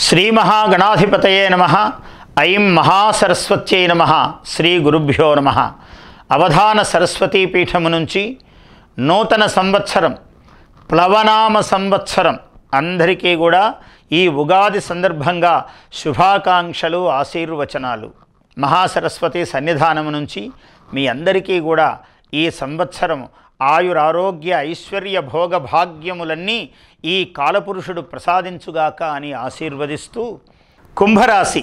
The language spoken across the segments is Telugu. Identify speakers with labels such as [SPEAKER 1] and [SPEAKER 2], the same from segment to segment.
[SPEAKER 1] శ్రీ మహాగణాధిపతయే నమ ఐం మహాసరస్వత్యై నమ శ్రీ గురుభ్యో నమ అవధాన సరస్వతీ పీఠము నుంచి నూతన సంవత్సరం ప్లవనామ సంవత్సరం అందరికీ కూడా ఈ ఉగాది సందర్భంగా శుభాకాంక్షలు ఆశీర్వచనాలు మహాసరస్వతి సన్నిధానము నుంచి మీ అందరికీ కూడా ఈ సంవత్సరం ఆయురారోగ్య ఐశ్వర్య భోగ భాగ్యములన్నీ ఈ కాలపురుషుడు ప్రసాదించుగాక అని ఆశీర్వదిస్తూ కుంభరాశి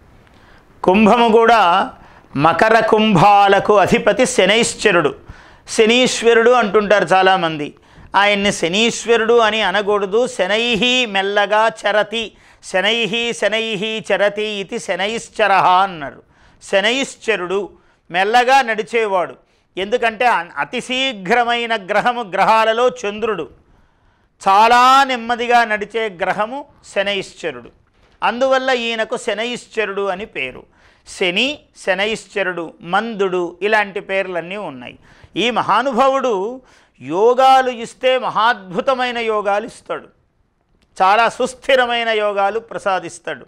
[SPEAKER 1] కుంభము కూడా మకర కుంభాలకు అధిపతి శనైశ్వరుడు శనీశ్వరుడు అంటుంటారు చాలామంది ఆయన్ని శనీశ్వరుడు అని అనకూడదు శనైహి మెల్లగా చరతి శనైహి శనైహి చరతి ఇది శనైశ్చర అన్నారు శనైశ్చరుడు మెల్లగా నడిచేవాడు ఎందుకంటే అ- అతి శీఘ్రమైన గ్రహము గ్రహాలలో చంద్రుడు చాలా నెమ్మదిగా నడిచే గ్రహము శనైశ్చరుడు అందువల్ల ఈయనకు శనైశ్చరుడు అని పేరు శని శనైశ్చరుడు మందుడు ఇలాంటి పేర్లన్నీ ఉన్నాయి ఈ మహానుభావుడు యోగాలు ఇస్తే మహాద్భుతమైన యోగాలు ఇస్తాడు చాలా సుస్థిరమైన యోగాలు ప్రసాదిస్తాడు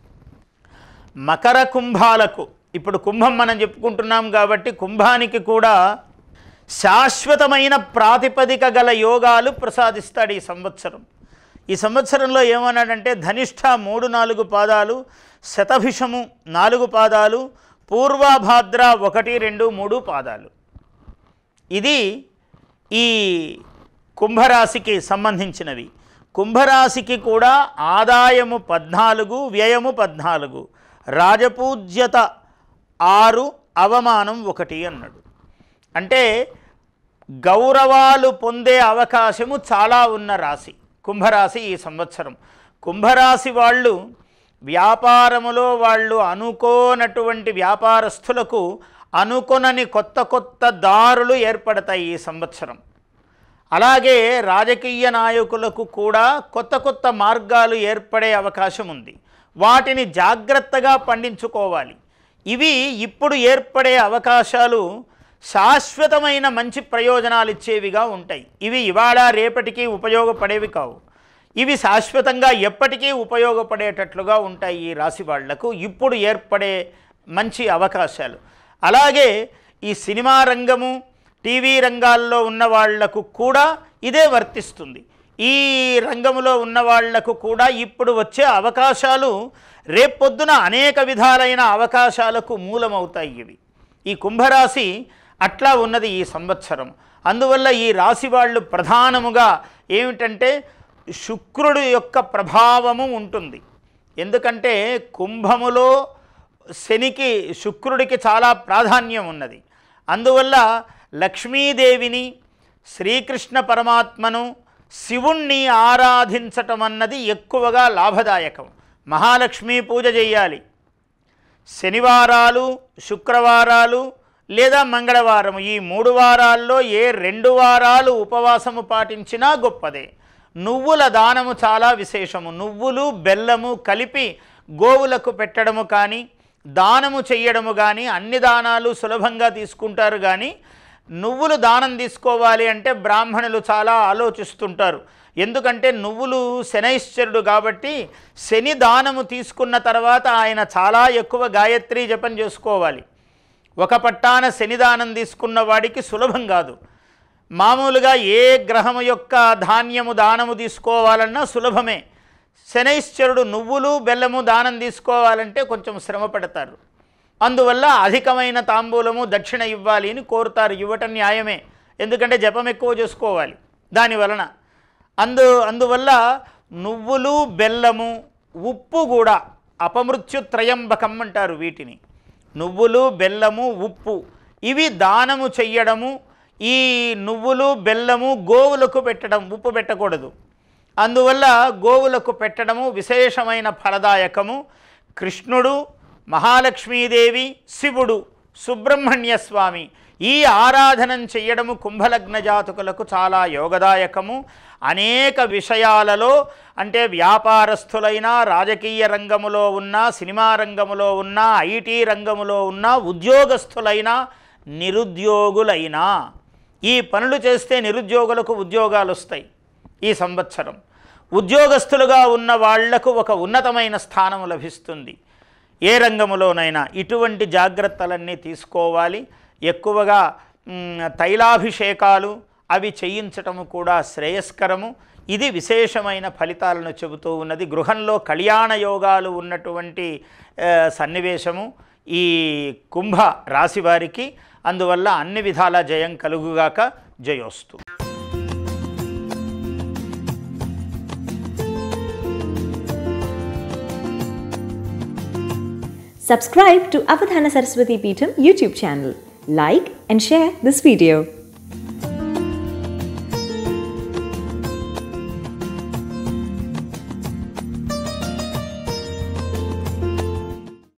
[SPEAKER 1] మకర కుంభాలకు ఇప్పుడు కుంభం మనం చెప్పుకుంటున్నాం కాబట్టి కుంభానికి కూడా శాశ్వతమైన ప్రాతిపదిక గల యోగాలు ప్రసాదిస్తాడు ఈ సంవత్సరం ఈ సంవత్సరంలో ఏమన్నాడంటే ధనిష్ట మూడు నాలుగు పాదాలు శతభిషము నాలుగు పాదాలు పూర్వాభాద్ర ఒకటి రెండు మూడు పాదాలు ఇది ఈ కుంభరాశికి సంబంధించినవి కుంభరాశికి కూడా ఆదాయము పద్నాలుగు వ్యయము పద్నాలుగు రాజపూజ్యత ఆరు అవమానం ఒకటి అన్నాడు అంటే గౌరవాలు పొందే అవకాశము చాలా ఉన్న రాశి కుంభరాశి ఈ సంవత్సరం కుంభరాశి వాళ్ళు వ్యాపారములో వాళ్ళు అనుకోనటువంటి వ్యాపారస్తులకు అనుకొనని కొత్త కొత్త దారులు ఏర్పడతాయి ఈ సంవత్సరం అలాగే రాజకీయ నాయకులకు కూడా కొత్త కొత్త మార్గాలు ఏర్పడే అవకాశం ఉంది వాటిని జాగ్రత్తగా పండించుకోవాలి ఇవి ఇప్పుడు ఏర్పడే అవకాశాలు శాశ్వతమైన మంచి ప్రయోజనాలు ఇచ్చేవిగా ఉంటాయి ఇవి ఇవాళ రేపటికి ఉపయోగపడేవి కావు ఇవి శాశ్వతంగా ఎప్పటికీ ఉపయోగపడేటట్లుగా ఉంటాయి ఈ రాశి వాళ్లకు ఇప్పుడు ఏర్పడే మంచి అవకాశాలు అలాగే ఈ సినిమా రంగము టీవీ రంగాల్లో ఉన్న వాళ్లకు కూడా ఇదే వర్తిస్తుంది ఈ రంగంలో ఉన్న వాళ్లకు కూడా ఇప్పుడు వచ్చే అవకాశాలు రేపొద్దున అనేక విధాలైన అవకాశాలకు మూలమవుతాయి ఇవి ఈ కుంభరాశి అట్లా ఉన్నది ఈ సంవత్సరం అందువల్ల ఈ రాశి వాళ్ళు ప్రధానముగా ఏమిటంటే శుక్రుడు యొక్క ప్రభావము ఉంటుంది ఎందుకంటే కుంభములో శనికి శుక్రుడికి చాలా ప్రాధాన్యం ఉన్నది అందువల్ల లక్ష్మీదేవిని శ్రీకృష్ణ పరమాత్మను శివుణ్ణి ఆరాధించటం అన్నది ఎక్కువగా లాభదాయకం మహాలక్ష్మీ పూజ చేయాలి శనివారాలు శుక్రవారాలు లేదా మంగళవారం ఈ మూడు వారాల్లో ఏ రెండు వారాలు ఉపవాసము పాటించినా గొప్పదే నువ్వుల దానము చాలా విశేషము నువ్వులు బెల్లము కలిపి గోవులకు పెట్టడము కానీ దానము చెయ్యడము కానీ అన్ని దానాలు సులభంగా తీసుకుంటారు కానీ నువ్వులు దానం తీసుకోవాలి అంటే బ్రాహ్మణులు చాలా ఆలోచిస్తుంటారు ఎందుకంటే నువ్వులు శనైశ్వరుడు కాబట్టి శని దానము తీసుకున్న తర్వాత ఆయన చాలా ఎక్కువ గాయత్రి జపం చేసుకోవాలి ఒక పట్టాన శనిదానం తీసుకున్న వాడికి సులభం కాదు మామూలుగా ఏ గ్రహము యొక్క ధాన్యము దానము తీసుకోవాలన్నా సులభమే శనైశ్వరుడు నువ్వులు బెల్లము దానం తీసుకోవాలంటే కొంచెం శ్రమ పడతారు అందువల్ల అధికమైన తాంబూలము దక్షిణ ఇవ్వాలి అని కోరుతారు ఇవ్వటం న్యాయమే ఎందుకంటే జపం ఎక్కువ చేసుకోవాలి దాని వలన అందు అందువల్ల నువ్వులు బెల్లము ఉప్పు కూడా అపమృత్యు త్రయంబకం అంటారు వీటిని నువ్వులు బెల్లము ఉప్పు ఇవి దానము చెయ్యడము ఈ నువ్వులు బెల్లము గోవులకు పెట్టడం ఉప్పు పెట్టకూడదు అందువల్ల గోవులకు పెట్టడము విశేషమైన ఫలదాయకము కృష్ణుడు మహాలక్ష్మీదేవి శివుడు సుబ్రహ్మణ్య స్వామి ఈ ఆరాధనం చెయ్యడము కుంభలగ్న జాతకులకు చాలా యోగదాయకము అనేక విషయాలలో అంటే వ్యాపారస్తులైనా రాజకీయ రంగములో ఉన్న సినిమా రంగములో ఉన్న ఐటీ రంగములో ఉన్న ఉద్యోగస్తులైనా నిరుద్యోగులైనా ఈ పనులు చేస్తే నిరుద్యోగులకు ఉద్యోగాలు వస్తాయి ఈ సంవత్సరం ఉద్యోగస్తులుగా ఉన్న వాళ్లకు ఒక ఉన్నతమైన స్థానం లభిస్తుంది ఏ రంగములోనైనా ఇటువంటి జాగ్రత్తలన్నీ తీసుకోవాలి ఎక్కువగా మ్, తైలాభిషేకాలు అవి చేయించటము కూడా శ్రేయస్కరము ఇది విశేషమైన ఫలితాలను చెబుతూ ఉన్నది గృహంలో కళ్యాణ యోగాలు ఉన్నటువంటి ఆ, సన్నివేశము ఈ కుంభ రాశి వారికి అందువల్ల అన్ని విధాల జయం కలుగుగాక జయోస్తు
[SPEAKER 2] Subscribe to Avadhana Saraswati Peetham YouTube channel. Like and share this video.